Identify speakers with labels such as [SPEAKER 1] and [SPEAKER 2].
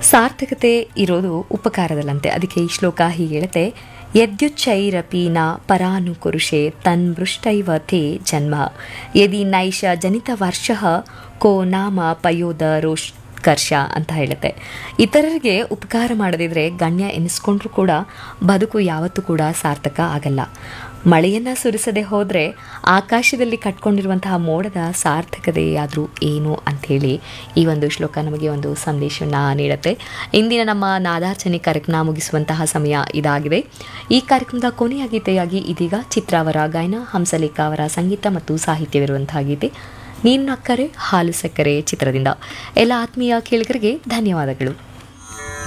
[SPEAKER 1] ಸಾರ್ಥಕತೆ ಇರೋದು ಉಪಕಾರದಲ್ಲಂತೆ ಅದಕ್ಕೆ ಈ ಶ್ಲೋಕ ಹೀಗೆ ಹೇಳುತ್ತೆ ಯದ್ಯುಚ್ಚೈರಪಿ ನ ಪರಾನುಕುರುಷೆ ತನ್ಮೃಷ್ಟೈವ ತೇ ಜನ್ಮ ಯದಿ ನೈಷ ಜನಿತ ವರ್ಷ ಕೋ ನಾಮ ಪಯೋದ ರೋಷ್ಕರ್ಷ ಅಂತ ಹೇಳುತ್ತೆ ಇತರರಿಗೆ ಉಪಕಾರ ಮಾಡದಿದ್ರೆ ಗಣ್ಯ ಎನಿಸ್ಕೊಂಡ್ರೂ ಕೂಡ ಬದುಕು ಯಾವತ್ತೂ ಕೂಡ ಸಾರ್ಥಕ ಆಗಲ್ಲ ಮಳೆಯನ್ನು ಸುರಿಸದೆ ಹೋದರೆ ಆಕಾಶದಲ್ಲಿ ಕಟ್ಕೊಂಡಿರುವಂತಹ ಮೋಡದ ಸಾರ್ಥಕತೆ ಆದರೂ ಏನು ಅಂಥೇಳಿ ಈ ಒಂದು ಶ್ಲೋಕ ನಮಗೆ ಒಂದು ಸಂದೇಶವನ್ನು ನೀಡುತ್ತೆ ಇಂದಿನ ನಮ್ಮ ನಾದಾರ್ಚನೆ ಕಾರ್ಯಕ್ರಮ ಮುಗಿಸುವಂತಹ ಸಮಯ ಇದಾಗಿದೆ ಈ ಕಾರ್ಯಕ್ರಮದ ಕೊನೆಯ ಗೀತೆಯಾಗಿ ಇದೀಗ ಚಿತ್ರ ಅವರ ಗಾಯನ ಹಂಸಲೇಖ ಅವರ ಸಂಗೀತ ಮತ್ತು ಸಾಹಿತ್ಯವಿರುವಂತಹ ಗೀತೆ ನೀನು ನಕ್ಕರೆ ಹಾಲು ಸಕ್ಕರೆ ಚಿತ್ರದಿಂದ ಎಲ್ಲ ಆತ್ಮೀಯ ಕೇಳಿಗರಿಗೆ ಧನ್ಯವಾದಗಳು